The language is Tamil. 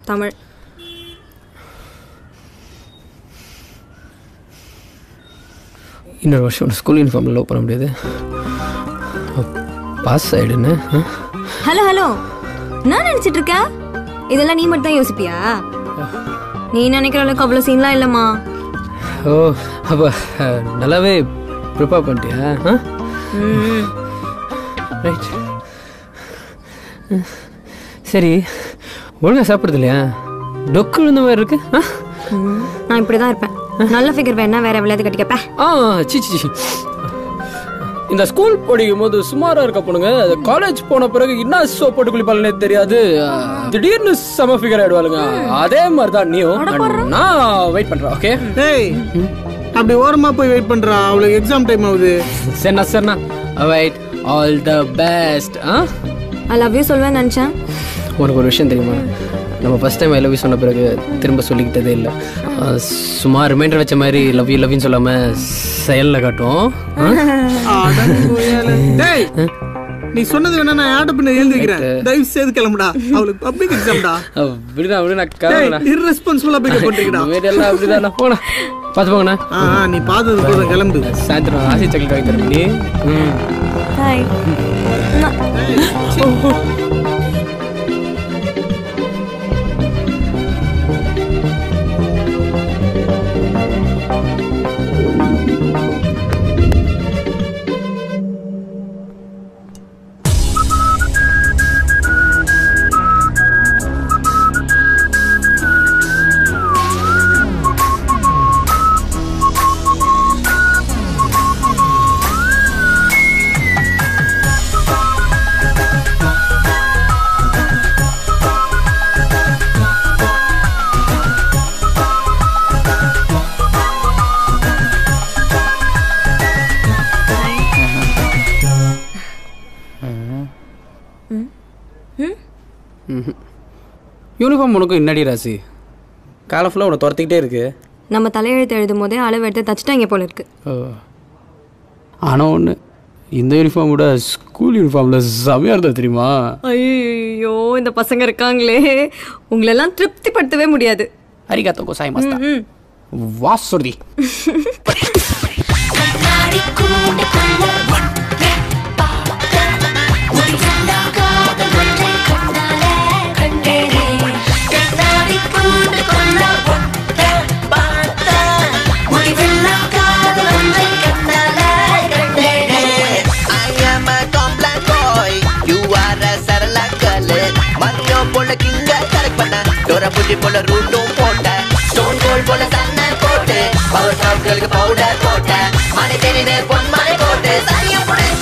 தமிழ் இன்னொரு வருஷம் ஸ்கூல் யூனிஃபார்மில் லவ் பண்ண முடியாது பாஸ் ஆகிடுன்னு ஹலோ ஹலோ நான் நினைச்சிட்டு இருக்க இதெல்லாம் நீ மட்டும் தான் யோசிப்பியா நீ நினைக்கிற அளவுக்கு அவ்வளோ சீன்லாம் இல்லைம்மா ஓ அப்போ நல்லாவே ப்ரிப்பேர் பண்ணிட்டியா ம் ரைட் சரி ஒழுங்காக சாப்பிடுறது இல்லையா டொக்கு விழுந்த மாதிரி இருக்கு ஆ ம். நான் இப்படி தான் இருப்பேன் நல்ல ஃபிகர் வேணா வேற விளையாட்டு கட்டிக்கப்ப ஆ சி சி சி. இந்த ஸ்கூல் படிக்கும் போது சுமாரா இருக்க பொண்ணுங்க காலேஜ் போன பிறகு என்ன சோப் போட்டு குளிப்பாளுனே தெரியாது திடீர்னு செம ஃபிகர் ஆயிடுவாளுங்க அதே மாதிரி தான் நீயும் நான் வெயிட் பண்றேன் ஓகே டேய் அப்படி ஓரமா போய் வெயிட் பண்றா அவளுக்கு எக்ஸாம் டைம் ஆகுது சரிண்ணா சரிண்ணா வெயிட் ஆல் த பெஸ்ட் ஆ ஐ லவ் யூ சொல்வேன்னு நினச்சேன் உனக்கு ஒரு விஷயம் தெரியுமா நம்ம first time I love you சொன்ன பிறகு திரும்ப சொல்லிக்கிட்டதே இல்லை சும்மா ரிமைண்டர் வச்ச மாதிரி லவ் யூ லவ்யூன்னு சொல்லாமல் செயலில் காட்டும் ஆ? அட கோயால. டேய் நீ சொன்னது வேணா நான் யார்ட்ட பின்ன எழுந்திருக்கிறேன் தயவு செய்து கிளம்புடா அவளுக்கு பப்ளிக் எக்ஸாம்டா அப்படிதான் அப்படிதான் டேய் கவலைடா இர்ரெஸ்பான்சிபிளா பிக்கப் பண்றீங்கடா எல்லாம் அப்படிதான் போனா பார்த்து போங்கண்ணா ஆ ஆ, நீ பார்த்தது போதும் கிளம்பு சாயந்தரம் ஆசி சாக்லேட் வாங்கி தரேன் நீ ம் ஹாய் யூனிஃபார்ம் உனக்கும் என்னடி ராசி காலை ஃபுல்லாக உன்னை துரத்திக்கிட்டே இருக்கு நம்ம தலையெழுத்து எழுதும் போதே அளவு எடுத்து தச்சுட்டாங்க போல இருக்கு ஆனால் ஒன்று இந்த யூனிஃபார்ம் விட ஸ்கூல் யூனிஃபார்மில் செமையாக இருந்தா தெரியுமா ஐயோ இந்த பசங்க இருக்காங்களே உங்களெல்லாம் திருப்திப்படுத்தவே முடியாது அரிகாத்தோ கோசாய் மஸ்தா ம் வா Shruti I am a complex boy. You are a சரளா girl. மரியோ போல கிங்க கரெக்ட் பண்ண டோரா புஜி போல ரூட்டும் போட்ட ஸ்டோன் கோல் போல சன்ன போட்டு பவர் ஸ்டாப்களுக்கு பவுடர் போட்ட மணி தெரியுது பொன் மணி போட்டு சரியா புடி